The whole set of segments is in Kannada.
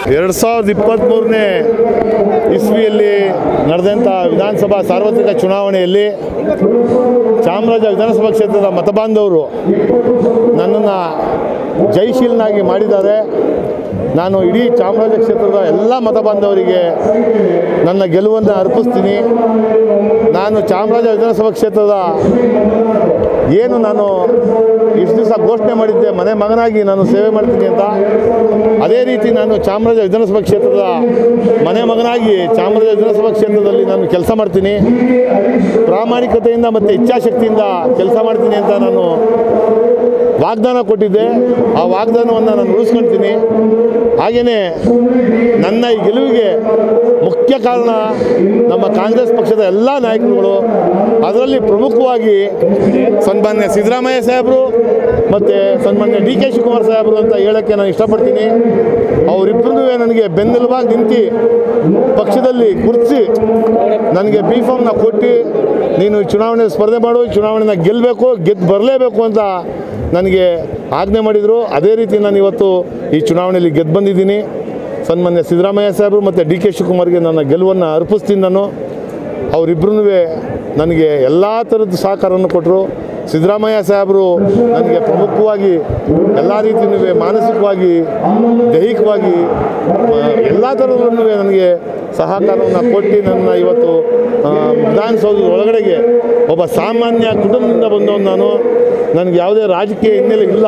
ಎರಡು ಸಾವಿರದ ಇಪ್ಪತ್ತ್ಮೂರನೇ ಇಸ್ವಿಯಲ್ಲಿ ನಡೆದಂಥ ವಿಧಾನಸಭಾ ಸಾರ್ವತ್ರಿಕ ಚುನಾವಣೆಯಲ್ಲಿ ಚಾಮರಾಜ ವಿಧಾನಸಭಾ ಕ್ಷೇತ್ರದ ಮತಬಾಂಧವರು ನನ್ನನ್ನು ಜಯಶೀಲನಾಗಿ ಮಾಡಿದ್ದಾರೆ ನಾನು ಇಡೀ ಚಾಮರಾಜ ಕ್ಷೇತ್ರದ ಎಲ್ಲ ಮತಬಾಂಧವರಿಗೆ ನನ್ನ ಗೆಲುವನ್ನು ಅರ್ಪಿಸ್ತೀನಿ ನಾನು ಚಾಮರಾಜ ವಿಧಾನಸಭಾ ಕ್ಷೇತ್ರದ ಏನು ನಾನು ಇಷ್ಟು ದಿವಸ ಘೋಷಣೆ ಮಾಡಿದ್ದೆ ಮನೆ ಮಗನಾಗಿ ನಾನು ಸೇವೆ ಮಾಡ್ತೀನಿ ಅಂತ ಅದೇ ರೀತಿ ನಾನು ಚಾಮರಾಜ ವಿಧಾನಸಭಾ ಕ್ಷೇತ್ರದ ಮನೆ ಮಗನಾಗಿ ಚಾಮರಾಜ ವಿಧಾನಸಭಾ ಕ್ಷೇತ್ರದಲ್ಲಿ ನಾನು ಕೆಲಸ ಮಾಡ್ತೀನಿ ಪ್ರಾಮಾಣಿಕತೆಯಿಂದ ಮತ್ತು ಇಚ್ಛಾಶಕ್ತಿಯಿಂದ ಕೆಲಸ ಮಾಡ್ತೀನಿ ಅಂತ ನಾನು ವಾಗ್ದಾನ ಕೊಟ್ಟಿದ್ದೆ ಆ ವಾಗ್ದಾನವನ್ನು ನಾನು ಉಳಿಸ್ಕೊಳ್ತೀನಿ ಹಾಗೆಯೇ ನನ್ನ ಈ ಗೆಲುವಿಗೆ ಮುಖ್ಯ ಕಾರಣ ನಮ್ಮ ಕಾಂಗ್ರೆಸ್ ಪಕ್ಷದ ಎಲ್ಲ ನಾಯಕರುಗಳು ಅದರಲ್ಲಿ ಪ್ರಮುಖವಾಗಿ ಸನ್ಮಾನ್ಯ ಸಿದ್ದರಾಮಯ್ಯ ಸಾಹೇಬರು ಮತ್ತು ಸನ್ಮಾನ್ಯ ಡಿ ಕೆ ಶಿವಕುಮಾರ್ ಸಾಹೇಬರು ಅಂತ ಹೇಳೋಕ್ಕೆ ನಾನು ಇಷ್ಟಪಡ್ತೀನಿ ಅವರಿಬ್ಬರಿಗೂ ನನಗೆ ಬೆನ್ನೆಲುಬಾಗಿ ನಿಂತು ಪಕ್ಷದಲ್ಲಿ ಗುರುತಿಸಿ ನನಗೆ ಬಿ ಫಾರ್ಮ್ನ ಕೊಟ್ಟು ನೀನು ಈ ಚುನಾವಣೆ ಸ್ಪರ್ಧೆ ಮಾಡು ಈ ಚುನಾವಣೆನ ಗೆಲ್ಲಬೇಕು ಗೆದ್ದು ಬರಲೇಬೇಕು ಅಂತ ನನಗೆ ಆಜ್ಞೆ ಮಾಡಿದರು ಅದೇ ರೀತಿ ನಾನು ಇವತ್ತು ಈ ಚುನಾವಣೆಯಲ್ಲಿ ಗೆದ್ದು ಬಂದಿದ್ದೀನಿ ಸನ್ಮಾನ್ಯ ಸಿದ್ದರಾಮಯ್ಯ ಸಾಹೇಬರು ಮತ್ತು ಡಿ ಕೆ ಶಿವಕುಮಾರ್ಗೆ ನನ್ನ ಗೆಲುವನ್ನು ಅರ್ಪಿಸ್ತೀನಿ ನಾನು ಅವರಿಬ್ಬರೂ ನನಗೆ ಎಲ್ಲ ಥರದ ಸಹಕಾರವನ್ನು ಕೊಟ್ಟರು ಸಿದ್ದರಾಮಯ್ಯ ಸಾಹೇಬರು ನನಗೆ ಪ್ರಮುಖವಾಗಿ ಎಲ್ಲ ರೀತಿಯೂ ಮಾನಸಿಕವಾಗಿ ದೈಹಿಕವಾಗಿ ಎಲ್ಲ ಥರದಲ್ಲೂ ನನಗೆ ಸಹಕಾರವನ್ನು ಕೊಟ್ಟು ನನ್ನ ಇವತ್ತು ಆ, ವಿಧಾನಸೌಧದ ಒಳಗಡೆಗೆ ಒಬ್ಬ ಸಾಮಾನ್ಯ ಕುಟುಂಬದಿಂದ ಬಂದವನು ನಾನು ನನಗೆ ಯಾವುದೇ ರಾಜಕೀಯ ಹಿನ್ನೆಲೆ ಇಲ್ಲ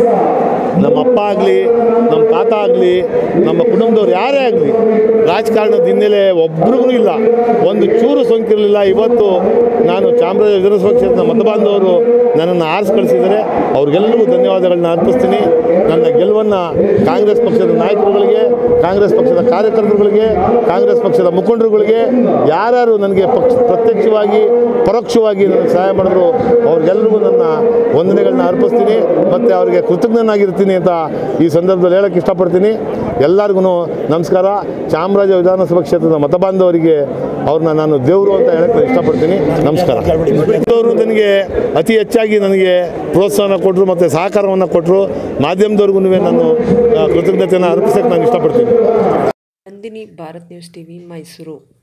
ನಮ್ಮ ಅಪ್ಪ ಆಗಲಿ ನಮ್ಮ ತಾತ ಆಗಲಿ ನಮ್ಮ ಕುಟುಂಬದವ್ರು ಯಾರೇ ಆಗಲಿ ರಾಜಕಾರಣದ ಹಿನ್ನೆಲೆ ಒಬ್ರಿಗೂ ಇಲ್ಲ ಒಂದು ಚೂರು ಸೋಂಕಿರಲಿಲ್ಲ ಇವತ್ತು ನಾನು ಚಾಮರಾಜ ವಿಧಾನಸಭಾ ಕ್ಷೇತ್ರದ ಮತಬಾಂಧವರು ನನ್ನನ್ನು ಆರಿಸಿ ಕಳಿಸಿದ್ದಾರೆ ಅವ್ರಿಗೆಲ್ಲರಿಗೂ ಧನ್ಯವಾದಗಳನ್ನ ಅರ್ಪಿಸ್ತೀನಿ ನನ್ನ ಗೆಲುವನ್ನು ಕಾಂಗ್ರೆಸ್ ಪಕ್ಷದ ನಾಯಕರುಗಳಿಗೆ ಕಾಂಗ್ರೆಸ್ ಪಕ್ಷದ ಕಾರ್ಯಕರ್ತರುಗಳಿಗೆ ಕಾಂಗ್ರೆಸ್ ಪಕ್ಷದ ಮುಖಂಡರುಗಳಿಗೆ ಯಾರ್ಯಾರು ನನಗೆ ಪಕ್ಷ ಪ್ರತ್ಯಕ್ಷವಾಗಿ ಪರೋಕ್ಷವಾಗಿ ನನಗೆ ಸಹಾಯ ಮಾಡಿದ್ರು ಅವ್ರಿಗೆಲ್ಲರಿಗೂ ನನ್ನ ವಂದನೆಗಳನ್ನ ಅರ್ಪಿಸ್ತೀನಿ ಮತ್ತು ಅವರಿಗೆ ಕೃತಜ್ಞನಾಗಿರ್ತೀನಿ ಅಂತ ಈ ಸಂದರ್ಭದಲ್ಲಿ ಹೇಳಕ್ಕೆ ಇಷ್ಟಪಡ್ತೀನಿ ಎಲ್ಲರಿಗೂ ನಮಸ್ಕಾರ ಚಾಮರಾಜ ವಿಧಾನಸಭಾ ಕ್ಷೇತ್ರದ ಮತಬಾಂಧವರಿಗೆ ಅವ್ರನ್ನ ನಾನು ದೇವರು ಅಂತ ಹೇಳಕ್ಕೆ ಇಷ್ಟಪಡ್ತೀನಿ ನಮಸ್ಕಾರ ಅವರು ನನಗೆ ಅತಿ ಹೆಚ್ಚಾಗಿ ನನಗೆ ಪ್ರೋತ್ಸಾಹನ ಕೊಟ್ಟರು ಮತ್ತು ಸಹಕಾರವನ್ನು ಕೊಟ್ಟರು ಮಾಧ್ಯಮದವ್ರಿಗೂ ನಾನು ಆ, ಕೃತಜ್ಞತೆಯನ್ನು ಅರ್ಪಿಸೋಕ್ಕೆ ನಾನು ಇಷ್ಟಪಡ್ತೀನಿ ನಂದಿನಿ ಭಾರತ್ ನ್ಯೂಸ್ ಟಿವಿ ಮೈಸೂರು